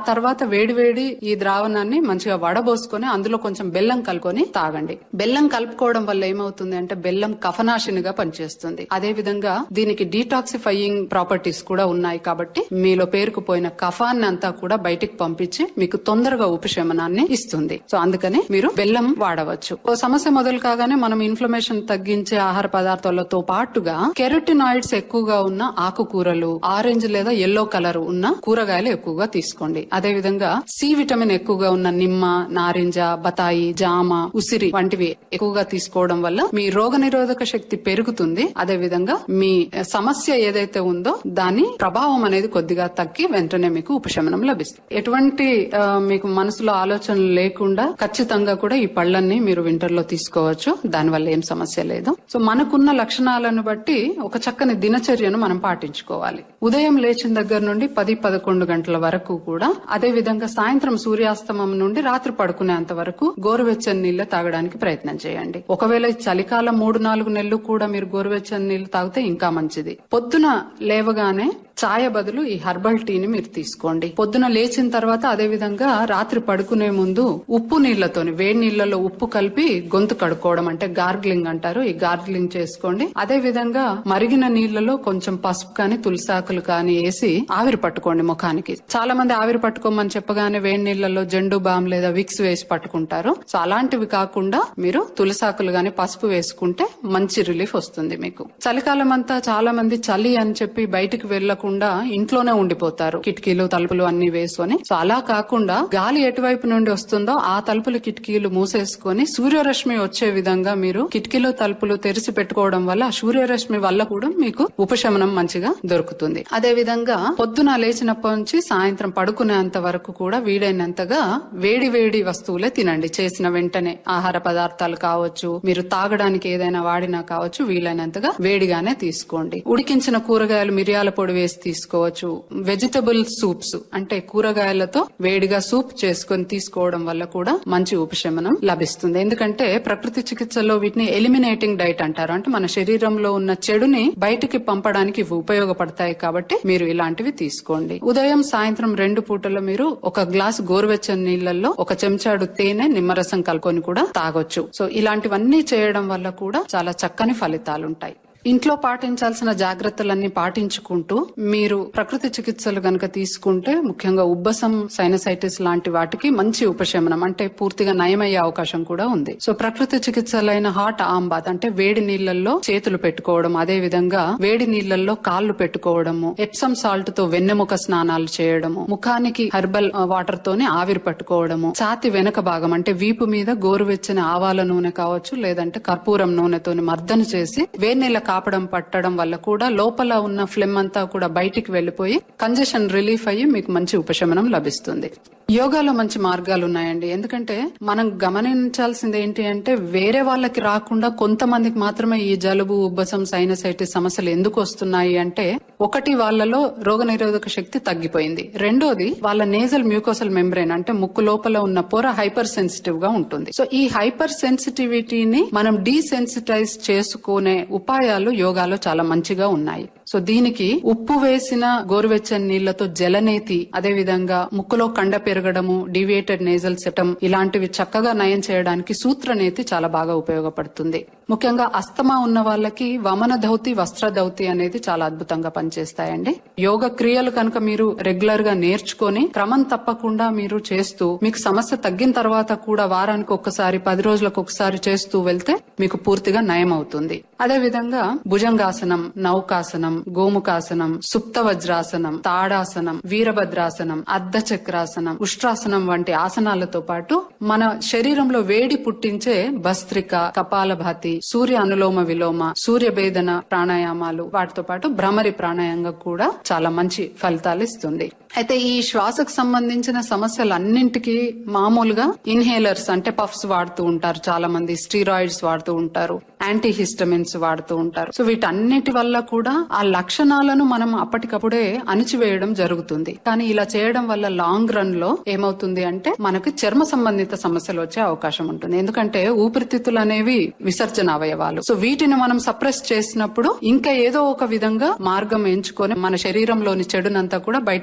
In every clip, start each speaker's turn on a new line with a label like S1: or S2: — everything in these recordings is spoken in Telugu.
S1: తర్వాత వేడి వేడి ఈ ద్రావణాన్ని మంచిగా వడబోసుకొని అందులో కొంచెం బెల్లం కలుకొని తాగండి బెల్లం కలుపుకోవడం వల్ల ఏమవుతుంది అంటే బెల్లం కఫనాశినిగా పనిచేస్తుంది అదే విధంగా దీనికి డీటాక్సిఫైయింగ్ ప్రాపర్టీస్ కూడా ఉన్నాయి కాబట్టి మీలో పేరుకుపోయిన కఫాన్ని అంతా కూడా బయటికి పంపించి మీకు తొందరగా ఉపశమనాన్ని ఇస్తుంది సో అందుకని మీరు బెల్లం వాడవచ్చు ఓ సమస్య మొదలు కాగానే మనం ఇన్ఫ్లమేషన్ తగ్గించే ఆహార పదార్థాలతో పాటుగా కెరటినాయిడ్స్ ఎక్కువగా ఉన్న ఆకుకూరలు ఆరెంజ్ లేదా ఎల్లో కలర్ ఉన్న కూరగాయలు ఎక్కువగా తీసుకోండి అదే విధంగా సి విటమిన్ ఎక్కువగా ఉన్న నిమ్మ నారింజ బతాయి జామ ఉసిరి వంటివి ఎక్కువగా తీసుకోవడం వల్ల మీ రోగ నిరోధక శక్తి పెరుగుతుంది అదే విధంగా మీ సమస్య ఏదైతే ఉందో దాని ప్రభావం అనేది కొద్దిగా తగ్గి వెంటనే మీకు ఉపశమనం లభిస్తుంది ఎటువంటి ఆ, మీకు మనసులో ఆలోచనలు లేకుండా ఖచ్చితంగా కూడా ఈ పళ్ళన్ని మీరు వింటర్ లో తీసుకోవచ్చు దానివల్ల ఏం సమస్య లేదు సో మనకున్న లక్షణాలను బట్టి ఒక చక్కని దినచర్యను మనం పాటించుకోవాలి ఉదయం లేచిన దగ్గర నుండి పది పదకొండు గంటల వరకు కూడా అదే విధంగా సాయంత్రం సూర్యాస్తమం నుండి రాత్రి పడుకునేంత వరకు గోరువెచ్చని నీళ్లు తాగడానికి ప్రయత్నం చేయండి ఒకవేళ ఈ చలికాలం మూడు నాలుగు నెలలు కూడా మీరు గోరువెచ్చని నీళ్లు తాగితే ఇంకా మంచిది పొద్దున లేవగానే చాయ బదులు ఈ హర్బల్ టీని మీరు తీసుకోండి పొద్దున లేచిన తర్వాత అదే విధంగా రాత్రి పడుకునే ముందు ఉప్పు నీళ్లతోని వేడి నీళ్లలో ఉప్పు కలిపి గొంతు కడుక్కోవడం అంటే గార్గ్లింగ్ అంటారు ఈ గార్గ్లింగ్ చేసుకోండి అదే విధంగా మరిగిన నీళ్లలో కొంచెం పసుపు కానీ తులసాకులు కానీ వేసి ఆవిరి పట్టుకోండి ముఖానికి చాలా మంది ఆవిరి పట్టుకోమని చెప్పగానే వేడి నీళ్లలో జెండు బామ్ లేదా విక్స్ వేసి పట్టుకుంటారు సో అలాంటివి కాకుండా మీరు తులసాకులు గాని పసుపు వేసుకుంటే మంచి రిలీఫ్ వస్తుంది మీకు చలికాలం అంతా చాలా మంది చలి అని చెప్పి బయటికి వెళ్లకుండా ఇంట్లోనే ఉండిపోతారు కిటికీలు తలుపులు అన్ని వేసుకొని సో అలా కాకుండా గాలి ఎటువైపు నుండి వస్తుందో ఆ తలుపులు కిటికీలు మూసేసుకొని సూర్యరశ్మి వచ్చే విధంగా మీరు కిటికీలు తలుపులు తెరిచి పెట్టుకోవడం వల్ల ఆ సూర్యరశ్మి వల్ల కూడా మీకు ఉపశమనం మంచిగా దొరుకుతుంది అదే విధంగా పొద్దున లేచినప్పటి నుంచి సాయంత్రం పడుకునేంత వరకు కూడా వీలైనంతగా వేడి వేడి వస్తువులే తినండి చేసిన వెంటనే ఆహార పదార్థాలు కావచ్చు మీరు తాగడానికి ఏదైనా వాడినా కావచ్చు వీలైనంతగా వేడిగానే తీసుకోండి ఉడికించిన కూరగాయలు మిరియాల పొడి వేసి తీసుకోవచ్చు వెజిటబుల్ సూప్స్ అంటే కూరగాయలతో వేడిగా సూప్ చేసుకొని తీసుకోవడం వల్ల కూడా మంచి ఉపశమనం లభిస్తుంది ఎందుకంటే ప్రకృతి చికిత్సలో వీటిని ఎలిమినేటింగ్ డైట్ అంటారు అంటే మన శరీరంలో ఉన్న చెడుని బయటికి పంపడానికి ఇవి ఉపయోగపడతాయి కాబట్టి మీరు ఇలాంటివి తీసుకోండి ఉదయం సాయంత్రం రెండు పూటల్లో మీరు ఒక గ్లాస్ గోరువెచ్చని నీళ్లలో ఒక చెంచాడు తేనె నిమ్మరసం కలుకొని కూడా తాగొచ్చు సో ఇలాంటివన్నీ చేయడం వల్ల కూడా చాలా చక్కని ఫలితాలుంటాయి ఇంట్లో పాటించాల్సిన జాగ్రత్తలన్నీ పాటించుకుంటూ మీరు ప్రకృతి చికిత్సలు గనక తీసుకుంటే ముఖ్యంగా ఉబ్బసం సైనసైటిస్ లాంటి వాటికి మంచి ఉపశమనం అంటే పూర్తిగా నయమయ్యే అవకాశం కూడా ఉంది సో ప్రకృతి చికిత్సలైన హాట్ ఆంబాత్ అంటే వేడి నీళ్లలో చేతులు పెట్టుకోవడం అదే విధంగా వేడి నీళ్లలో కాళ్ళు పెట్టుకోవడము ఎప్సమ్ సాల్ట్ తో వెన్నెముక స్నానాలు చేయడము ముఖానికి హెర్బల్ వాటర్ తోనే ఆవిరి పట్టుకోవడము ఛాతి వెనక భాగం అంటే వీపు మీద గోరువెచ్చని ఆవాల నూనె కావచ్చు లేదంటే కర్పూరం నూనెతోని మర్దన చేసి వేడి నీళ్ళ కాపడం పట్టడం వల్ల కూడా లోపల ఉన్న ఫ్లెమ్ అంతా కూడా బయటికి వెళ్లిపోయి కంజెషన్ రిలీఫ్ అయ్యి మీకు మంచి ఉపశమనం లభిస్తుంది యోగాలో మంచి మార్గాలు ఉన్నాయండి ఎందుకంటే మనం గమనించాల్సింది ఏంటి అంటే వేరే వాళ్ళకి రాకుండా కొంతమందికి మాత్రమే ఈ జలుబు ఉబ్బసం సైనసైటిస్ సమస్యలు ఎందుకు వస్తున్నాయి అంటే ఒకటి వాళ్ళలో రోగ నిరోధక శక్తి తగ్గిపోయింది రెండోది వాళ్ళ నేజల్ మ్యూకోసల్ మెంబ్రెయిన్ అంటే ముక్కు లోపల ఉన్న పొర హైపర్ సెన్సిటివ్ గా ఉంటుంది సో ఈ హైపర్ సెన్సిటివిటీని మనం డీసెన్సిటైజ్ చేసుకునే ఉపాయాలు యోగాలో చాలా మంచిగా ఉన్నాయి సో దీనికి ఉప్పు వేసిన గోరువెచ్చని నీళ్లతో జలనేతి అదే విధంగా ముక్కులో కండ పెరగడము డివియేటెడ్ నేజల్ సెటం ఇలాంటివి చక్కగా నయం చేయడానికి సూత్రనేతి చాలా బాగా ఉపయోగపడుతుంది ముఖ్యంగా అస్తమా ఉన్న వాళ్ళకి వమన ధౌతి వస్త్ర ధౌతి అనేది చాలా అద్భుతంగా పనిచేస్తాయండి యోగ క్రియలు కనుక మీరు రెగ్యులర్ గా నేర్చుకొని క్రమం తప్పకుండా మీరు చేస్తూ మీకు సమస్య తగ్గిన తర్వాత కూడా వారానికి ఒక్కసారి పది రోజులకు ఒకసారి చేస్తూ వెళ్తే మీకు పూర్తిగా నయం అవుతుంది అదే విధంగా భుజంగాసనం నౌకాసనం గోముఖాసనం సుప్త వజ్రాసనం తాడాసనం వీరభద్రాసనం అర్ధ చక్రాసనం ఉష్ట్రాసనం వంటి ఆసనాలతో పాటు మన శరీరంలో వేడి పుట్టించే భస్త్రిక కపాలభాతి సూర్య అనులోమ విలోమ సూర్య భేదన ప్రాణాయామాలు వాటితో పాటు భ్రమరి ప్రాణాయామం కూడా చాలా మంచి ఫలితాలు ఇస్తుంది అయితే ఈ శ్వాసకు సంబంధించిన సమస్యలన్నింటికి మామూలుగా ఇన్హేలర్స్ అంటే పఫ్స్ వాడుతూ ఉంటారు చాలా మంది స్టీరాయిడ్స్ వాడుతూ ఉంటారు యాంటీ హిస్టమిన్స్ వాడుతూ ఉంటారు సో వీటన్నిటి వల్ల కూడా ఆ లక్షణాలను మనం అప్పటికప్పుడే అణిచివేయడం జరుగుతుంది కానీ ఇలా చేయడం వల్ల లాంగ్ రన్ లో ఏమవుతుంది అంటే మనకు చర్మ సంబంధిత సమస్యలు వచ్చే అవకాశం ఉంటుంది ఎందుకంటే ఊపిరితిత్తులు అనేవి విసర్జన అవయవాలు సో వీటిని మనం సప్రెస్ చేసినప్పుడు ఇంకా ఏదో ఒక విధంగా మార్గం ఎంచుకొని మన శరీరంలోని చెడునంతా కూడా బయటికి పంపడానికి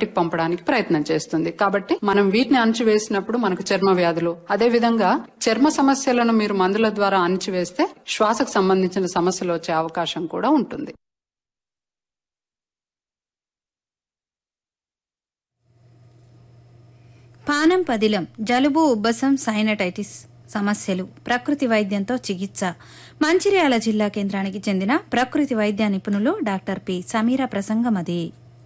S1: అణచివేయడానికి ప్రయత్నం చేస్తుంది కాబట్టి మనం వీటిని అణచివేసినప్పుడు మనకు చర్మ వ్యాధులు అదే విధంగా చర్మ సమస్యలను మీరు మందుల ద్వారా అణచివేస్తే శ్వాసకు సంబంధించిన సమస్యలు వచ్చే అవకాశం కూడా ఉంటుంది
S2: పానం పదిలం జలుబు ఉబ్బసం సైనటైటిస్ సమస్యలు ప్రకృతి వైద్యంతో చికిత్స మంచిర్యాల జిల్లా కేంద్రానికి చెందిన ప్రకృతి వైద్య నిపుణులు డాక్టర్ పి సమీర ప్రసంగమది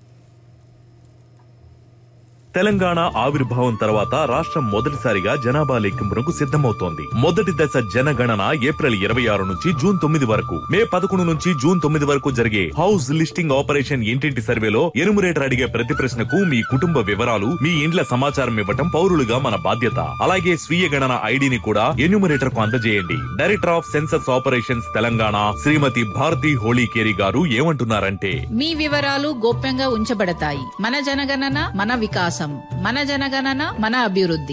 S3: తెలంగాణ ఆవిర్భావం తర్వాత రాష్ట్రం మొదటిసారిగా జనాభా లెక్కింపునకు సిద్ధమవుతోంది మొదటి దశ జనగణన ఏప్రిల్ ఇరవై ఆరు నుంచి జూన్ తొమ్మిది వరకు మే పదకొండు నుంచి జూన్ తొమ్మిది వరకు జరిగే హౌస్ లిస్టింగ్ ఆపరేషన్ ఇంటింటి సర్వేలో ఎనుమరేటర్ అడిగే ప్రతి ప్రశ్నకు మీ కుటుంబ వివరాలు మీ ఇండ్ల సమాచారం ఇవ్వటం పౌరులుగా మన బాధ్యత అలాగే స్వీయ గణన ఐడిని కూడా ఎన్యూమరేటర్ కు అందజేయండి director of census operations Telangana Shrimati Bharati Holikeri గారు ఏమంటున్నారంటే
S4: మీ వివరాలు గోప్యంగా ఉంచబడతాయి మన జనగణన మన వికాసం మన జనగణన మన అభివృద్ధి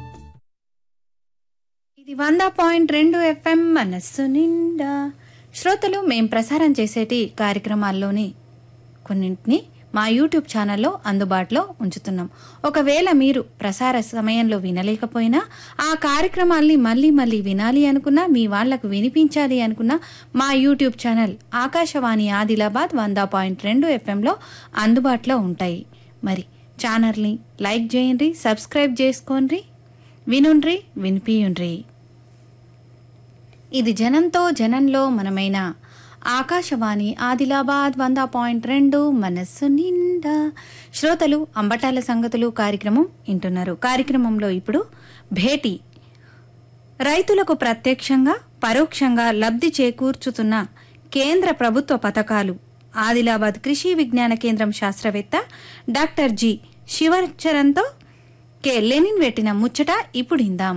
S2: ఇది వంద పాయింట్ రెండు ఎఫ్ఎం మనస్సు నిండా శ్రోతలు మేం ప్రసారం చేసేటి కార్యక్రమాల్లోని కొన్నింటిని మా యూట్యూబ్ ఛానల్లో అందుబాటులో ఉంచుతున్నాం ఒకవేళ మీరు ప్రసార సమయంలో వినలేకపోయినా ఆ కార్యక్రమాల్ని మళ్ళీ మళ్ళీ వినాలి అనుకున్నా మీ వాళ్లకు వినిపించాలి అనుకున్నా మా యూట్యూబ్ ఛానల్ ఆకాశవాణి ఆదిలాబాద్ వంద పాయింట్ రెండు ఎఫ్ఎంలో అందుబాటులో ఉంటాయి మరి ఛానల్ని లైక్ చేయండి సబ్స్క్రైబ్ చేసుకోండి వినుండ్రి వినిపియుండ్రి ఇది జనంతో జనంలో మనమైన ఆకాశవాణి ఆదిలాబాద్ వంద పాయింట్ రెండు మనస్సు నిండా శ్రోతలు అంబటాల సంగతులు కార్యక్రమం వింటున్నారు కార్యక్రమంలో ఇప్పుడు భేటీ రైతులకు ప్రత్యక్షంగా పరోక్షంగా లబ్ధి చేకూర్చుతున్న కేంద్ర ప్రభుత్వ పథకాలు ఆదిలాబాద్ కృషి విజ్ఞాన కేంద్రం శాస్త్రవేత్త డాక్టర్ జి శివచరణ్తో కె లెనిన్ పెట్టిన ముచ్చట ఇప్పుడు ఇందాం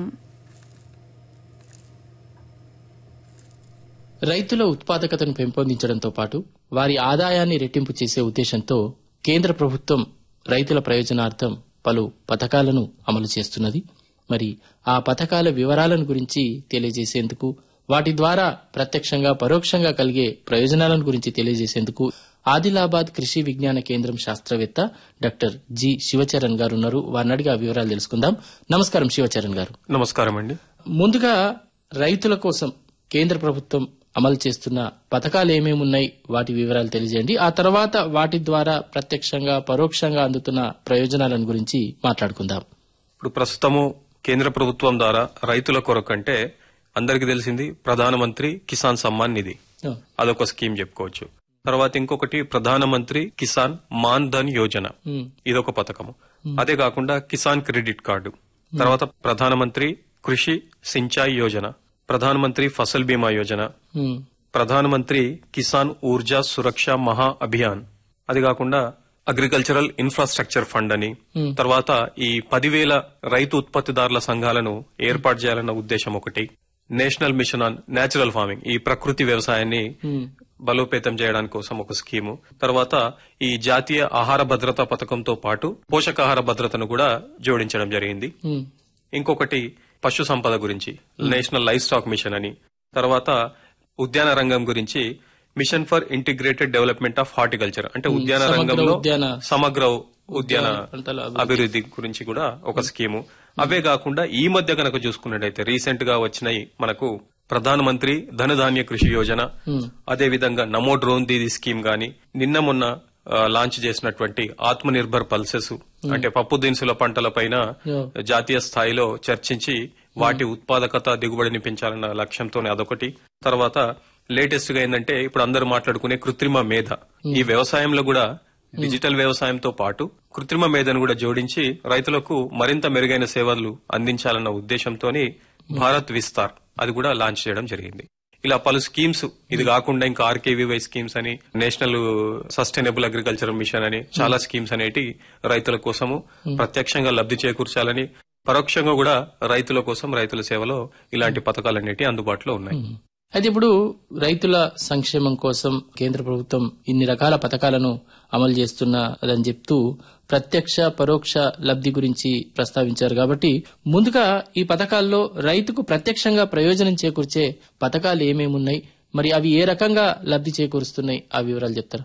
S5: రైతుల ఉత్పాదకతను పెంపొందించడంతో పాటు వారి ఆదాయాన్ని రెట్టింపు చేసే ఉద్దేశంతో కేంద్ర ప్రభుత్వం రైతుల ప్రయోజనార్థం పలు పథకాలను అమలు చేస్తున్నది మరి ఆ పథకాల వివరాలను గురించి తెలియజేసేందుకు వాటి ద్వారా ప్రత్యక్షంగా పరోక్షంగా కలిగే ప్రయోజనాలను గురించి తెలియజేసేందుకు ఆదిలాబాద్ కృషి విజ్ఞాన కేంద్రం శాస్త్రవేత్త డాక్టర్ జి శివచరణ్ గారు ఉన్నారు వారిని అడిగి ఆ వివరాలు తెలుసుకుందాం నమస్కారం శివచరణ్ గారు
S6: నమస్కారం అండి
S5: ముందుగా రైతుల కోసం కేంద్ర ప్రభుత్వం అమలు చేస్తున్న పథకాలు ఏమేమి ఉన్నాయి వాటి వివరాలు తెలియజేయండి ఆ తర్వాత వాటి ద్వారా ప్రత్యక్షంగా పరోక్షంగా అందుతున్న ప్రయోజనాలను గురించి మాట్లాడుకుందాం
S6: ఇప్పుడు ప్రస్తుతము కేంద్ర ప్రభుత్వం ద్వారా రైతుల కొరకంటే అందరికీ తెలిసింది ప్రధానమంత్రి కిసాన్ సమ్మాన్ నిధి అదొక స్కీమ్ చెప్పుకోవచ్చు తర్వాత ఇంకొకటి ప్రధానమంత్రి కిసాన్ మాన్ ధన్ యోజన ఇదొక పథకము అదే కాకుండా కిసాన్ క్రెడిట్ కార్డు తర్వాత ప్రధానమంత్రి కృషి సించాయి యోజన ప్రధానమంత్రి ఫసల్ బీమా యోజన
S5: ఉమ్,
S6: ప్రధానమంత్రి కిసాన్ ఊర్జా సురక్ష మహా అభియాన్ అది కాకుండా అగ్రికల్చరల్ ఇన్ఫ్రాస్ట్రక్చర్ ఫండ్ అని తర్వాత ఈ పదివేల రైతు ఉత్పత్తిదారుల సంఘాలను ఏర్పాటు చేయాలన్న ఉద్దేశం ఒకటి national mission on natural farming ఈ ప్రకృతి వ్యవసాయాన్ని బలోపేతం చేయడానికి కోసం ఒక స్కీము తర్వాత ఈ జాతీయ ఆహార భద్రతా పథకంతో పాటు పోషకాహార భద్రతను కూడా జోడించడం జరిగింది
S5: ఉమ్,
S6: ఇంకొకటి పశు సంపద గురించి నేషనల్ లైఫ్ స్టాక్ మిషన్ అని తర్వాత ఉద్యాన రంగం గురించి mission for integrated development of horticulture అంటే ఉద్యాన
S5: సమగ్ర
S6: రంగంలో
S5: ఉద్యాన
S6: సమగ్ర ఉద్యాన
S5: పంటల
S6: అభివృద్ధి గురించి కూడా ఒక స్కీము అవే కాకుండా ఈ మధ్య కనుక చూసుకున్నట్టయితే రీసెంట్ గా వచ్చినాయి మనకు ప్రధానమంత్రి ధనధాన్య కృషి యోజన అదే విధంగా నమో డ్రోన్ దీది స్కీమ్ గాని నిన్న మొన్న ఆ, లాంచ్ చేసినటువంటి ఆత్మ నిర్భర్ పల్సెస్ అంటే పప్పు దినుసుల పంటల పైన జాతీయ స్థాయిలో చర్చించి వాటి ఉత్పాదకత దిగుబడిని పెంచాలన్న లక్ష్యంతోనే అదొకటి తర్వాత లేటెస్ట్ గా ఏంటంటే ఇప్పుడు అందరూ మాట్లాడుకునే కృత్రిమ మేధ ఈ వ్యవసాయంలో కూడా డిజిటల్ వ్యవసాయంతో పాటు కృత్రిమ మేధను కూడా జోడించి రైతులకు మరింత మెరుగైన సేవలు అందించాలన్న ఉద్దేశంతోని భారత్ విస్తార్ అది కూడా లాంచ్ చేయడం జరిగింది ఇలా పలు స్కీమ్స్ ఇది కాకుండా ఇంకా ఆర్కేవీవై స్కీమ్స్ అని నేషనల్ సస్టైనబుల్ అగ్రికల్చర్ మిషన్ అని చాలా స్కీమ్స్ అనేటి రైతుల కోసము ప్రత్యక్షంగా లబ్ధి చేకూర్చాలని పరోక్షంగా కూడా రైతుల కోసం రైతుల సేవలో ఇలాంటి పథకాలు అనేటి అందుబాటులో ఉన్నాయి
S5: అయితే ఇప్పుడు రైతుల సంక్షేమం కోసం కేంద్ర ప్రభుత్వం ఇన్ని రకాల పథకాలను అమలు చేస్తున్నదని చెప్తూ ప్రత్యక్ష పరోక్ష లబ్ధి గురించి ప్రస్తావించారు కాబట్టి ముందుగా ఈ పథకాల్లో రైతుకు ప్రత్యక్షంగా ప్రయోజనం చేకూర్చే పథకాలు ఏమేమి ఉన్నాయి మరి అవి ఏ రకంగా లబ్ధి చేకూరుస్తున్నాయి ఆ వివరాలు చెప్తారా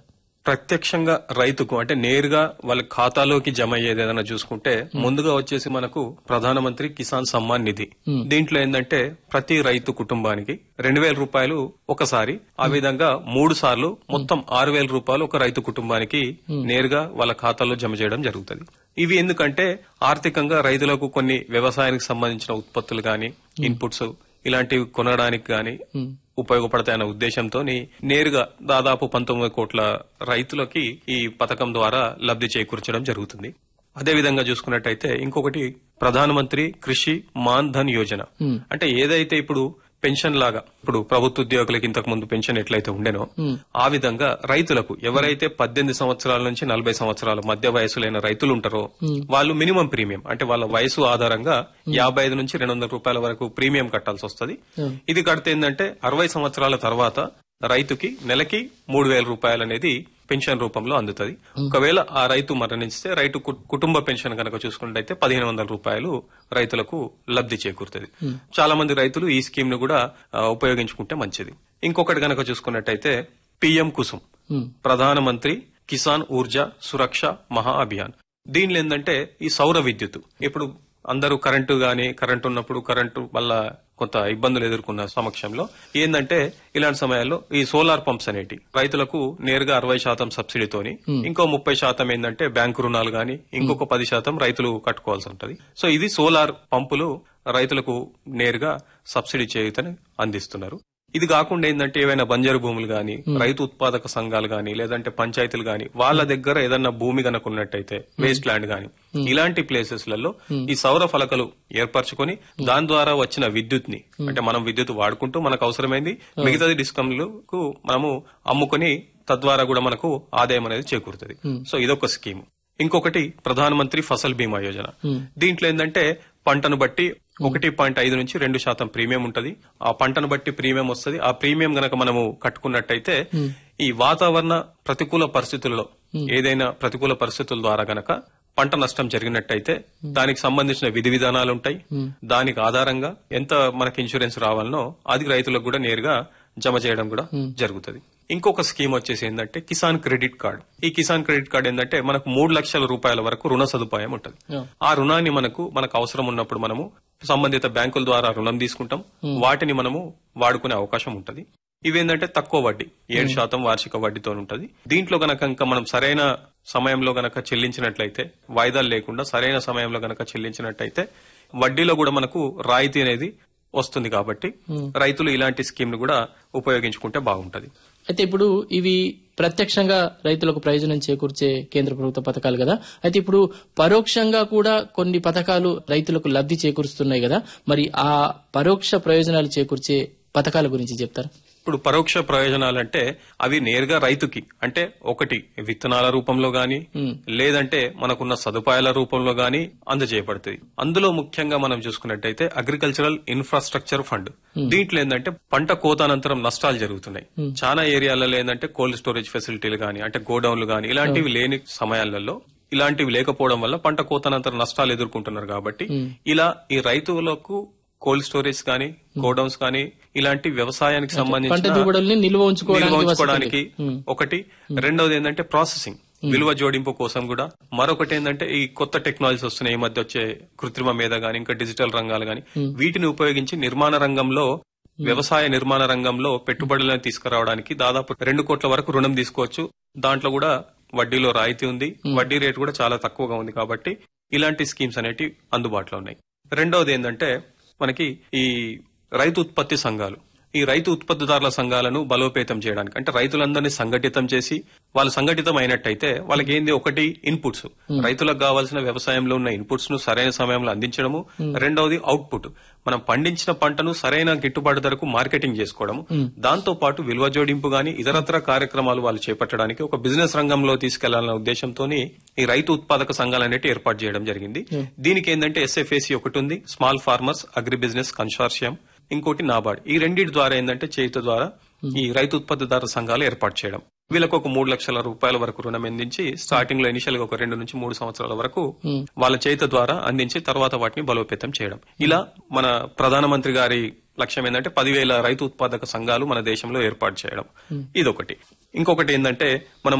S6: ప్రత్యక్షంగా రైతుకు అంటే నేరుగా వాళ్ళ ఖాతాలోకి జమ అయ్యేది ఏదైనా చూసుకుంటే ముందుగా వచ్చేసి మనకు ప్రధానమంత్రి కిసాన్ సమ్మాన్ నిధి దీంట్లో ఏంటంటే ప్రతి రైతు కుటుంబానికి రెండు వేల రూపాయలు ఒకసారి ఆ విధంగా మూడు సార్లు మొత్తం ఆరు వేల రూపాయలు ఒక రైతు కుటుంబానికి నేరుగా వాళ్ళ ఖాతాలో జమ చేయడం జరుగుతుంది ఇవి ఎందుకంటే ఆర్థికంగా రైతులకు కొన్ని వ్యవసాయానికి సంబంధించిన ఉత్పత్తులు గాని ఇన్పుట్స్ ఇలాంటివి కొనడానికి గాని ఉపయోగపడతాయన్న ఉద్దేశంతో నేరుగా దాదాపు పంతొమ్మిది కోట్ల రైతులకి ఈ పథకం ద్వారా లబ్ధి చేకూర్చడం జరుగుతుంది అదే విధంగా చూసుకున్నట్టయితే ఇంకొకటి ప్రధానమంత్రి కృషి మాన్ ధన్ యోజన అంటే ఏదైతే ఇప్పుడు పెన్షన్ లాగా ఇప్పుడు ప్రభుత్వ ఉద్యోగులకి ఇంతకు ముందు పెన్షన్ ఎట్లయితే ఉండేనో ఆ విధంగా రైతులకు ఎవరైతే పద్దెనిమిది సంవత్సరాల నుంచి నలభై సంవత్సరాల మధ్య వయసులైన రైతులు ఉంటారో వాళ్ళు మినిమం ప్రీమియం అంటే వాళ్ళ వయసు ఆధారంగా యాభై ఐదు నుంచి రెండు వందల రూపాయల వరకు ప్రీమియం కట్టాల్సి వస్తుంది ఇది కడితే ఏంటంటే అరవై సంవత్సరాల తర్వాత రైతుకి నెలకి మూడు వేల రూపాయలు అనేది పెన్షన్ రూపంలో అందుతుంది ఒకవేళ ఆ రైతు మరణిస్తే రైతు కు- కుటుంబ పెన్షన్ కనుక చూసుకున్నట్టయితే పదిహేను వందల రూపాయలు రైతులకు లబ్ధి చేకూరుతుంది చాలా మంది రైతులు ఈ స్కీమ్ ను కూడా ఆ, ఉపయోగించుకుంటే మంచిది ఇంకొకటి కనుక చూసుకున్నట్టయితే పిఎం కుసుమ్ ప్రధానమంత్రి కిసాన్ ఊర్జా సురక్ష మహా అభియాన్ దీనిలో ఏంటంటే ఈ సౌర విద్యుత్ ఇప్పుడు అందరూ కరెంటు గాని కరెంటు ఉన్నప్పుడు కరెంటు వల్ల కొంత ఇబ్బందులు ఎదుర్కొన్న సమక్షంలో ఏంటంటే ఇలాంటి సమయాల్లో ఈ సోలార్ పంప్స్ అనేటి రైతులకు నేరుగా అరవై శాతం సబ్సిడీతోని ఇంకో ముప్పై శాతం ఏంటంటే బ్యాంకు రుణాలు గాని ఇంకొక పది శాతం రైతులు కట్టుకోవాల్సి ఉంటది సో ఇది సోలార్ పంపులు రైతులకు నేరుగా సబ్సిడీ చేయుతని అందిస్తున్నారు ఇది కాకుండా ఏంటంటే ఏవైనా బంజరు భూములు గాని రైతు ఉత్పాదక సంఘాలు గాని లేదంటే పంచాయతీలు గాని వాళ్ళ దగ్గర ఏదన్నా భూమి కనుక ఉన్నట్టయితే వేస్ట్ ల్యాండ్ గాని ఇలాంటి ప్లేసెస్ లలో ఈ సౌర ఫలకలు ఏర్పరచుకొని దాని ద్వారా వచ్చిన విద్యుత్ ని అంటే మనం విద్యుత్ వాడుకుంటూ మనకు అవసరమైంది మిగతాది డిస్కంలకు మనము అమ్ముకొని తద్వారా కూడా మనకు ఆదాయం అనేది చేకూరుతుంది సో ఇదొక స్కీమ్ ఇంకొకటి ప్రధానమంత్రి ఫసల్ బీమా యోజన దీంట్లో ఏంటంటే పంటను బట్టి ఒకటి పాయింట్ ఐదు నుంచి రెండు శాతం ప్రీమియం ఉంటది ఆ పంటను బట్టి ప్రీమియం వస్తుంది ఆ ప్రీమియం గనక మనము కట్టుకున్నట్టయితే ఈ వాతావరణ ప్రతికూల పరిస్థితుల్లో ఏదైనా ప్రతికూల పరిస్థితుల ద్వారా గనక పంట నష్టం జరిగినట్టయితే దానికి సంబంధించిన విధి విధానాలు ఉంటాయి దానికి ఆధారంగా ఎంత మనకి ఇన్సూరెన్స్ రావాలనో అది రైతులకు కూడా నేరుగా జమ చేయడం కూడా జరుగుతుంది ఇంకొక స్కీమ్ వచ్చేసి ఏంటంటే కిసాన్ క్రెడిట్ కార్డ్ ఈ కిసాన్ క్రెడిట్ కార్డ్ ఏంటంటే మనకు మూడు లక్షల రూపాయల వరకు రుణ సదుపాయం ఉంటుంది ఆ రుణాన్ని మనకు మనకు అవసరం ఉన్నప్పుడు మనము సంబంధిత బ్యాంకుల ద్వారా రుణం తీసుకుంటాం వాటిని మనము వాడుకునే అవకాశం ఉంటది ఇవేంటంటే తక్కువ వడ్డీ ఏడు శాతం వార్షిక వడ్డీతో ఉంటది దీంట్లో గనక ఇంకా మనం సరైన సమయంలో గనక చెల్లించినట్లయితే వాయిదాలు లేకుండా సరైన సమయంలో గనక చెల్లించినట్టయితే వడ్డీలో కూడా మనకు రాయితీ అనేది వస్తుంది కాబట్టి రైతులు ఇలాంటి స్కీమ్ ను కూడా ఉపయోగించుకుంటే బాగుంటది
S5: అయితే ఇప్పుడు ఇవి ప్రత్యక్షంగా రైతులకు ప్రయోజనం చేకూర్చే కేంద్ర ప్రభుత్వ పథకాలు కదా అయితే ఇప్పుడు పరోక్షంగా కూడా కొన్ని పథకాలు రైతులకు లబ్ధి చేకూరుస్తున్నాయి కదా మరి ఆ పరోక్ష ప్రయోజనాలు చేకూర్చే పథకాల గురించి చెప్తారా
S6: ఇప్పుడు పరోక్ష ప్రయోజనాలంటే అవి నేరుగా రైతుకి అంటే ఒకటి విత్తనాల రూపంలో గాని లేదంటే మనకున్న సదుపాయాల రూపంలో గాని అందజేయబడుతుంది అందులో ముఖ్యంగా మనం చూసుకున్నట్టయితే అగ్రికల్చరల్ ఇన్ఫ్రాస్ట్రక్చర్ ఫండ్ దీంట్లో ఏంటంటే పంట కోత అనంతరం నష్టాలు జరుగుతున్నాయి చాలా ఏరియాలలో ఏంటంటే కోల్డ్ స్టోరేజ్ ఫెసిలిటీలు గాని అంటే గోడౌన్లు గాని ఇలాంటివి లేని సమయాలలో ఇలాంటివి లేకపోవడం వల్ల పంట కోతనంతరం నష్టాలు ఎదుర్కొంటున్నారు కాబట్టి ఇలా ఈ రైతులకు కోల్డ్ స్టోరేజ్ కానీ గోడౌన్స్ కానీ ఇలాంటి వ్యవసాయానికి
S5: పంట
S6: సంబంధించిన
S5: దిగుబడుల్ని నిల్వ ఉంచుకోవడానికి
S6: నిల్వ
S5: వసతులు.
S6: ఉంచుకోవడానికి ఒకటి రెండవది ఏంటంటే ప్రాసెసింగ్ విలువ జోడింపు కోసం కూడా మరొకటి ఏంటంటే ఈ కొత్త టెక్నాలజీస్ వస్తున్నాయి ఈ మధ్య వచ్చే కృత్రిమ మీద గాని ఇంకా డిజిటల్ రంగాలు గాని వీటిని ఉపయోగించి నిర్మాణ రంగంలో వ్యవసాయ నిర్మాణ రంగంలో పెట్టుబడులను తీసుకురావడానికి దాదాపు రెండు కోట్ల వరకు రుణం తీసుకోవచ్చు దాంట్లో కూడా వడ్డీలో రాయితీ ఉంది వడ్డీ రేటు కూడా చాలా తక్కువగా ఉంది కాబట్టి ఇలాంటి స్కీమ్స్ అనేటివి అందుబాటులో ఉన్నాయి రెండవది ఏంటంటే మనకి ఈ రైతు ఉత్పత్తి సంఘాలు ఈ రైతు ఉత్పత్తిదారుల సంఘాలను బలోపేతం చేయడానికి అంటే రైతులందరినీ సంఘటితం చేసి వాళ్ళు సంఘటితం అయినట్టయితే వాళ్ళకి ఏంది ఒకటి ఇన్పుట్స్ రైతులకు కావాల్సిన వ్యవసాయంలో ఉన్న ఇన్పుట్స్ ను సరైన సమయంలో అందించడము రెండవది అవుట్పుట్ మనం పండించిన పంటను సరైన గిట్టుబాటు ధరకు మార్కెటింగ్ చేసుకోవడము దాంతో పాటు విలువ జోడింపు గాని ఇతరత్ర కార్యక్రమాలు వాళ్ళు చేపట్టడానికి ఒక బిజినెస్ రంగంలో తీసుకెళ్లాలన్న ఉద్దేశంతో ఈ రైతు ఉత్పాదక సంఘాలు అనేవి ఏర్పాటు చేయడం జరిగింది దీనికి ఏంటంటే ఎస్ఎఫ్ఏసి ఒకటి ఉంది small farmers agri business consortium ఇంకోటి నాబార్డ్ ఈ రెండింటి ద్వారా ఏంటంటే చేతి ద్వారా ఈ రైతు ఉత్పత్తిదారుల సంఘాలు ఏర్పాటు చేయడం వీళ్ళకు ఒక మూడు లక్షల రూపాయల వరకు రుణం అందించి స్టార్టింగ్ లో ఇనిషియల్ గా ఒక రెండు నుంచి మూడు సంవత్సరాల వరకు వాళ్ళ చేతి ద్వారా అందించి తర్వాత వాటిని బలోపేతం చేయడం ఇలా మన ప్రధానమంత్రి గారి లక్ష్యం ఏంటంటే పదివేల రైతు ఉత్పాదక సంఘాలు మన దేశంలో ఏర్పాటు చేయడం ఇదొకటి ఇంకొకటి ఏంటంటే మనము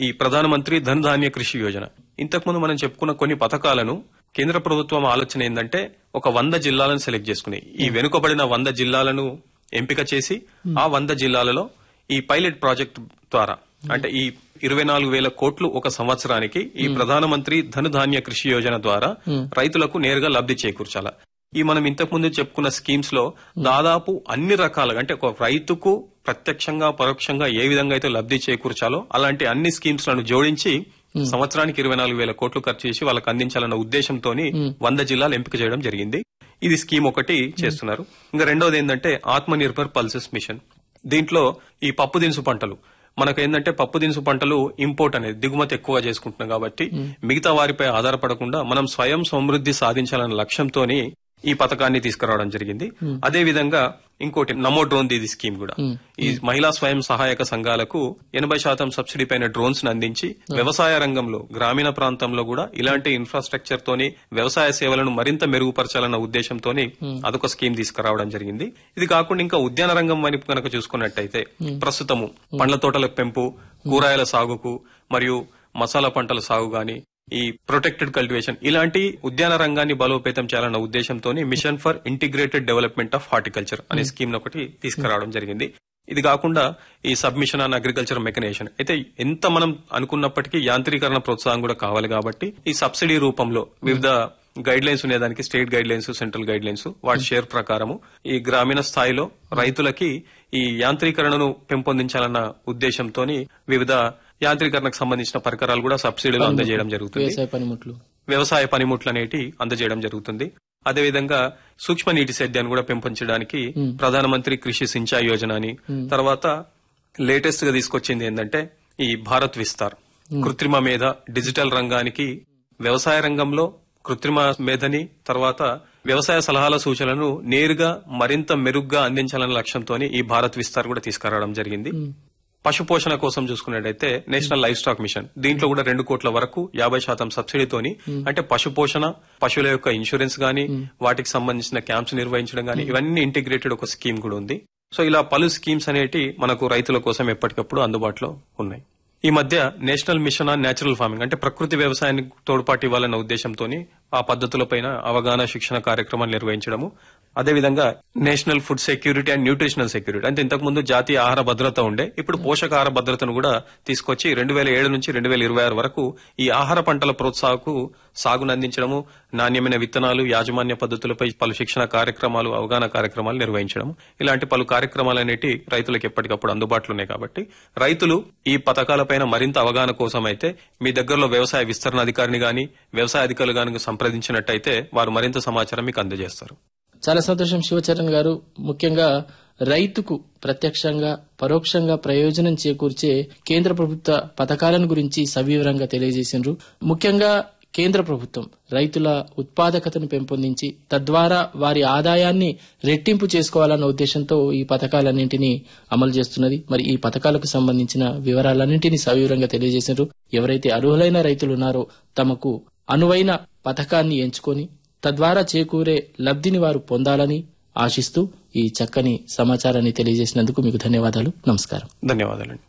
S6: ఈ ప్రధానమంత్రి ధన్ ధాన్య కృషి యోజన ఇంతకుముందు మనం చెప్పుకున్న కొన్ని పథకాలను కేంద్ర ప్రభుత్వం ఆలోచన ఏంటంటే ఒక వంద జిల్లాలను సెలెక్ట్ చేసుకుని ఈ వెనుకబడిన వంద జిల్లాలను ఎంపిక చేసి ఆ వంద జిల్లాలలో ఈ పైలట్ ప్రాజెక్ట్ ద్వారా అంటే ఈ ఇరవై నాలుగు వేల కోట్లు ఒక సంవత్సరానికి ఈ ప్రధానమంత్రి ధన ధాన్య కృషి యోజన ద్వారా రైతులకు నేరుగా లబ్ధి చేకూర్చాల ఈ మనం ఇంతకు ముందు చెప్పుకున్న స్కీమ్స్ లో దాదాపు అన్ని రకాలుగా అంటే ఒక రైతుకు ప్రత్యక్షంగా పరోక్షంగా ఏ విధంగా అయితే లబ్ధి చేకూర్చాలో అలాంటి అన్ని స్కీమ్స్ లను జోడించి సంవత్సరానికి ఇరవై నాలుగు వేల కోట్లు ఖర్చు చేసి వాళ్ళకి అందించాలన్న ఉద్దేశంతో వంద జిల్లాలు ఎంపిక చేయడం జరిగింది ఇది స్కీమ్ ఒకటి చేస్తున్నారు ఇంకా రెండోది ఏంటంటే ఆత్మ నిర్భర్ పల్సెస్ మిషన్ దీంట్లో ఈ పప్పు దినుసు పంటలు మనకు ఏంటంటే పప్పు దినుసు పంటలు ఇంపోర్ట్ అనేది దిగుమతి ఎక్కువగా చేసుకుంటున్నాం కాబట్టి మిగతా వారిపై ఆధారపడకుండా మనం స్వయం సమృద్ధి సాధించాలన్న లక్ష్యంతోని ఈ పథకాన్ని తీసుకురావడం జరిగింది అదే విధంగా ఇంకోటి నమో డ్రోన్ దీది స్కీమ్ కూడా ఈ మహిళా స్వయం సహాయక సంఘాలకు ఎనభై శాతం సబ్సిడీ పైన డ్రోన్స్ అందించి వ్యవసాయ రంగంలో గ్రామీణ ప్రాంతంలో కూడా ఇలాంటి ఇన్ఫ్రాస్ట్రక్చర్ తోని వ్యవసాయ సేవలను మరింత మెరుగుపరచాలన్న ఉద్దేశంతోని అదొక స్కీమ్ తీసుకురావడం జరిగింది ఇది కాకుండా ఇంకా ఉద్యాన రంగం వైపు కనుక చూసుకున్నట్టయితే ప్రస్తుతము పండ్ల తోటల పెంపు కూరగాయల సాగుకు మరియు మసాలా పంటల సాగు గాని ఈ ప్రొటెక్టెడ్ కల్టివేషన్ ఇలాంటి ఉద్యాన రంగాన్ని బలోపేతం చేయాలన్న ఉద్దేశంతో mission for integrated development of horticulture అనే స్కీమ్ ఒకటి తీసుకురావడం జరిగింది ఇది కాకుండా ఈ సబ్మిషన్ ఆన్ అగ్రికల్చర్ మెకనైజేషన్ అయితే ఎంత మనం అనుకున్నప్పటికీ యాంత్రీకరణ ప్రోత్సాహం కూడా కావాలి కాబట్టి ఈ సబ్సిడీ రూపంలో వివిధ గైడ్ లైన్స్ ఉండేదానికి state guidelines central guidelines వాటి షేర్ ప్రకారము ఈ గ్రామీణ స్థాయిలో రైతులకి ఈ యాంత్రీకరణను పెంపొందించాలన్న ఉద్దేశంతో వివిధ యాంత్రీకరణకు సంబంధించిన పరికరాలు కూడా సబ్సిడీలో అందజేయడం జరుగుతుంది
S5: వ్యవసాయ పనిముట్లు
S6: వ్యవసాయ పనిముట్లు అనేటి అందజేయడం జరుగుతుంది అదేవిధంగా సూక్ష్మ నీటి సేద్యాన్ని కూడా పెంపొంచడానికి ప్రధానమంత్రి కృషి సించాయి యోజన అని తర్వాత లేటెస్ట్ గా తీసుకొచ్చింది ఏంటంటే ఈ భారత్ విస్తార్ కృత్రిమ మేధ డిజిటల్ రంగానికి వ్యవసాయ రంగంలో కృత్రిమ మేధని తర్వాత వ్యవసాయ సలహాల సూచనలను నేరుగా మరింత మెరుగ్గా అందించాలనే లక్ష్యంతో ఈ భారత్ విస్తార్ కూడా తీసుకురావడం జరిగింది పశు పోషణ కోసం చూసుకున్నట్టయితే నేషనల్ లైఫ్ స్టాక్ మిషన్ దీంట్లో కూడా రెండు కోట్ల వరకు యాభై శాతం సబ్సిడీతోని అంటే పశు పోషణ పశువుల యొక్క ఇన్సూరెన్స్ గానీ వాటికి సంబంధించిన క్యాంప్స్ నిర్వహించడం గానీ ఇవన్నీ ఇంటిగ్రేటెడ్ ఒక స్కీమ్ కూడా ఉంది సో ఇలా పలు స్కీమ్స్ అనేటి మనకు రైతుల కోసం ఎప్పటికప్పుడు అందుబాటులో ఉన్నాయి ఈ మధ్య national mission on natural farming అంటే ప్రకృతి వ్యవసాయానికి తోడ్పాటు ఇవ్వాలన్న ఉద్దేశంతో ఆ పద్ధతులపైన అవగాహన శిక్షణ కార్యక్రమాలు నిర్వహించడము అదేవిధంగా national food security and nutritional security అంటే ఇంతకుముందు జాతీయ ఆహార భద్రత ఉండే ఇప్పుడు పోషకాహార భద్రతను కూడా తీసుకొచ్చి రెండు వేల ఏడు నుంచి రెండు వేల ఇరవై ఆరు వరకు ఈ ఆహార పంటల ప్రోత్సాహకు సాగును అందించడము నాణ్యమైన విత్తనాలు యాజమాన్య పద్ధతులపై పలు శిక్షణ కార్యక్రమాలు అవగాహన కార్యక్రమాలు నిర్వహించడం ఇలాంటి పలు కార్యక్రమాలు అనేటి రైతులకు ఎప్పటికప్పుడు అందుబాటులో ఉన్నాయి కాబట్టి రైతులు ఈ పథకాలపైన మరింత అవగాహన కోసం అయితే మీ దగ్గరలో వ్యవసాయ విస్తరణ అధికారిని గాని వ్యవసాయ అధికారులు గాని సంప్రదించినట్టయితే వారు మరింత సమాచారం మీకు అందజేస్తారు
S5: చాలా సంతోషం శివచరణ్ గారు ముఖ్యంగా రైతుకు ప్రత్యక్షంగా పరోక్షంగా ప్రయోజనం చేకూర్చే కేంద్ర ప్రభుత్వ పథకాలను గురించి సవివరంగా తెలియజేసిండ్రు ముఖ్యంగా కేంద్ర ప్రభుత్వం రైతుల ఉత్పాదకతను పెంపొందించి తద్వారా వారి ఆదాయాన్ని రెట్టింపు చేసుకోవాలన్న ఉద్దేశంతో ఈ పథకాలన్నింటినీ అమలు చేస్తున్నది మరి ఈ పథకాలకు సంబంధించిన వివరాలన్నింటినీ సవివరంగా తెలియజేసినారు ఎవరైతే అర్హులైన రైతులు ఉన్నారో తమకు అనువైన పథకాన్ని ఎంచుకొని తద్వారా చేకూరే లబ్ధిని వారు పొందాలని ఆశిస్తూ ఈ చక్కని సమాచారాన్ని తెలియజేసినందుకు మీకు ధన్యవాదాలు నమస్కారం
S6: ధన్యవాదాలండి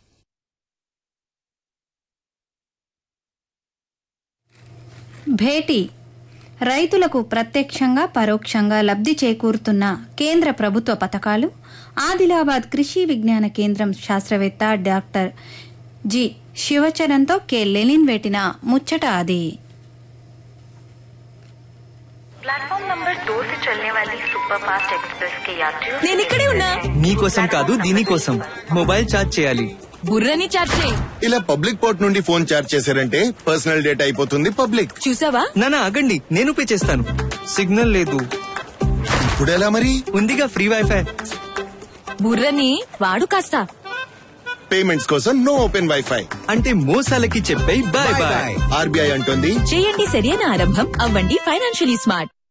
S2: భేటీ రైతులకు ప్రత్యక్షంగా పరోక్షంగా లబ్ధి చేకూరుతున్న కేంద్ర ప్రభుత్వ పథకాలు ఆదిలాబాద్ కృషి విజ్ఞాన కేంద్రం శాస్త్రవేత్త డాక్టర్ జి శివచరణ్తో కె లెనిన్ వేటిన ముచ్చట అది
S7: प्लेटफॉर्म नंबर दो से चलने वाली सुपरफास्ट एक्सप्रेस के यात्रियों
S8: నేను ఇక్కడే ఉన్నా
S9: నీకోసం కాదు దీనికోసం మొబైల్ ఛార్జ్ చేయాలి
S8: బుర్రని చాట్ చేయి
S10: ఇలా పబ్లిక్ పోర్ట్ నుండి ఫోన్ చార్జ్ చేశారంటే పర్సనల్ డేటా అయిపోతుంది పబ్లిక్
S8: చూసావా
S9: నానా ఆగండి నేను పే చేస్తాను సిగ్నల్ లేదు
S10: ఇప్పుడు ఎలా మరి
S9: ఉందిగా ఫ్రీ వైఫై
S8: బుర్రని వాడు కాస్త
S10: పేమెంట్స్ కోసం నో ఓపెన్ వైఫై
S9: అంటే మోసాలకి చెప్పే బాయ్ బాయ్
S10: ఆర్బీఐ అంటుంది
S8: చేయండి సరైన ఆరంభం అవ్వండి ఫైనాన్షియలీ స్మార్ట్